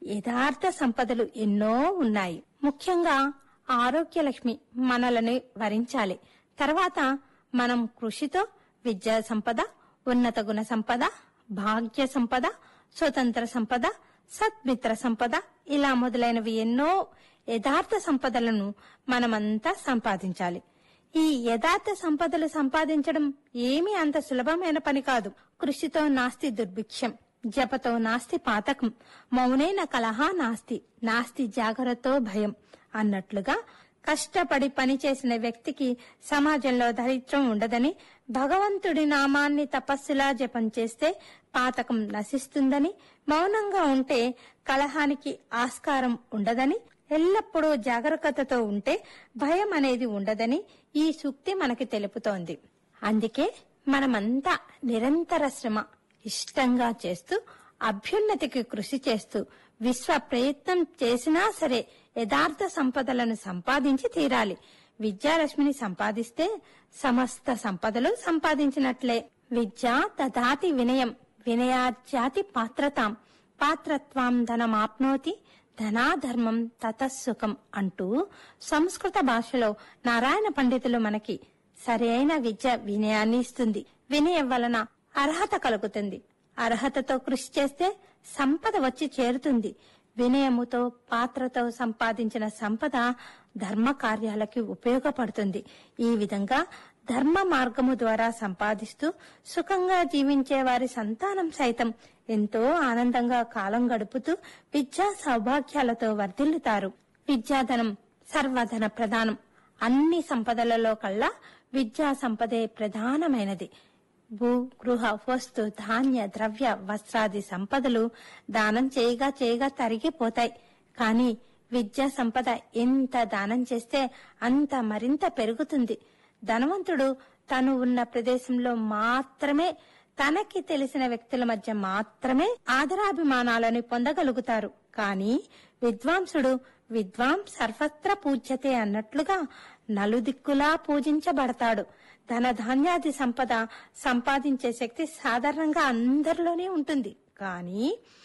యథార్థ సంపదలు ఎన్నో ఉన్నాయి ముఖ్యంగా ఆరోగ్యలక్ష్మి మనల్ని వరించాలి తర్వాత మనం కృషితో విద్యా సంపద ఉన్నత గుణ సంపద భాగ్య సంపద స్వతంత్ర సంపద సత్మిత్ర సంపద ఇలా మొదలైనవి ఎన్నో యథార్థ సంపదలను మనమంతా సంపాదించాలి ఈ యథార్థ సంపదలు సంపాదించడం ఏమీ అంత సులభమైన పని కాదు కృషితో నాస్తి దుర్భిక్షం జపతో నాస్తి పాతకం మౌనైన కలహ నాస్తి నాస్తి జాగ్రత్తో భయం అన్నట్లుగా కష్టపడి పనిచేసిన వ్యక్తికి సమాజంలో దరిద్రం ఉండదని భగవంతుడి నామాన్ని తపస్సులా జపం చేస్తే పాతకం నశిస్తుందని మౌనంగా ఉంటే కలహానికి ఆస్కారం ఉండదని ఎల్లప్పుడూ జాగరూకతతో ఉంటే భయం అనేది ఉండదని ఈ సూక్తి మనకి తెలుపుతోంది అందుకే మనమంతా నిరంతర శ్రమ ఇష్టంగా చేస్తూ అభ్యున్నతికి కృషి చేస్తూ విశ్వ ప్రయత్నం చేసినా సరే యథార్థ సంపదలను సంపాదించి తీరాలి విద్యాలక్ష్మిని సంపాదిస్తే సమస్త సంపదలు సంపాదించినట్లే విద్య దదాతి వినయం వినయార్జాతి పాత్రతాం పాత్రత్వాం ధనమాప్నోతి ధనాధర్మం తతస్సుఖం అంటూ సంస్కృత భాషలో నారాయణ పండితులు మనకి సరైన విద్య వినయాన్ని ఇస్తుంది వినయం వలన అర్హత కలుగుతుంది అర్హతతో కృషి చేస్తే సంపద వచ్చి చేరుతుంది వినయముతో పాత్రతో సంపాదించిన సంపద ధర్మ కార్యాలకి ఉపయోగపడుతుంది ఈ విధంగా ధర్మ మార్గము ద్వారా సంపాదిస్తూ సుఖంగా జీవించే వారి సంతానం సైతం ఎంతో ఆనందంగా కాలం గడుపుతూ విద్యా సౌభాగ్యాలతో వర్ధిల్లుతారు విద్యాధనం సర్వధన ప్రధానం అన్ని సంపదలలో కల్లా విద్యా సంపదే ప్రధానమైనది భూ గృహ వస్తు ధాన్య ద్రవ్య వస్త్రాది సంపదలు దానం చేయగా చేయగా తరిగిపోతాయి కానీ విద్యా సంపద ఎంత దానం చేస్తే అంత మరింత పెరుగుతుంది ధనవంతుడు తను ఉన్న ప్రదేశంలో మాత్రమే తనకి తెలిసిన వ్యక్తుల మధ్య మాత్రమే ఆదరాభిమానాలను పొందగలుగుతారు కానీ విద్వాంసుడు విద్వాం సర్వత్ర పూజ్యతే అన్నట్లుగా నలుదిక్కులా పూజించబడతాడు ధన ధాన్యాది సంపద సంపాదించే శక్తి సాధారణంగా అందరిలోనే ఉంటుంది కానీ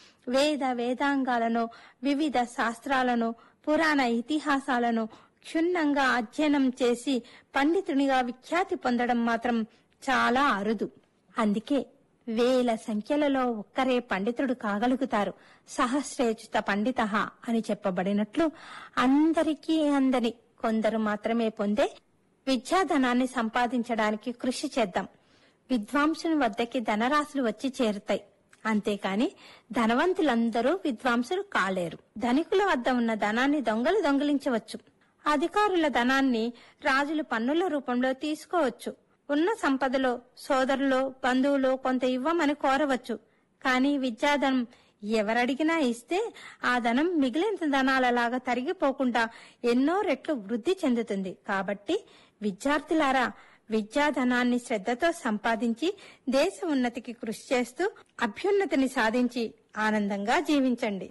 వేద వేదాంగాలను వివిధ శాస్త్రాలను పురాణ ఇతిహాసాలను క్షుణ్ణంగా అధ్యయనం చేసి పండితునిగా విఖ్యాతి పొందడం మాత్రం చాలా అరుదు అందుకే వేల సంఖ్యలలో ఒక్కరే పండితుడు కాగలుగుతారు సహస్రేచుత పండిత అని చెప్పబడినట్లు అందరికీ అందని కొందరు మాత్రమే పొందే విద్యాధనాన్ని సంపాదించడానికి కృషి చేద్దాం విద్వాంసుని వద్దకి ధనరాశులు వచ్చి చేరుతాయి అంతేకాని ధనవంతులందరూ విద్వాంసులు కాలేరు ధనికుల వద్ద ఉన్న ధనాన్ని దొంగలు దొంగిలించవచ్చు అధికారుల ధనాన్ని రాజులు పన్నుల రూపంలో తీసుకోవచ్చు ఉన్న సంపదలో సోదరులు బంధువులు కొంత ఇవ్వమని కోరవచ్చు కానీ విద్యాధనం ఎవరడిగినా ఇస్తే ఆ ధనం మిగిలిన ధనాలలాగా తరిగిపోకుండా ఎన్నో రెట్లు వృద్ధి చెందుతుంది కాబట్టి విద్యార్థులారా విద్యాధనాన్ని శ్రద్ధతో సంపాదించి దేశ ఉన్నతికి కృషి చేస్తూ అభ్యున్నతిని సాధించి ఆనందంగా జీవించండి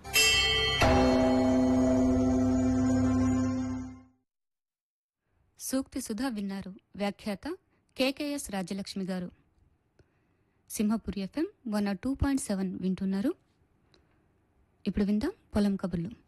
సూక్తి సుధా విన్నారు వ్యాఖ్యాత కేకేఎస్ రాజ్యలక్ష్మి గారు Simhapuri FM one two point seven వింటున్నారు ఇప్పుడు విందాం పొలం కబుర్లు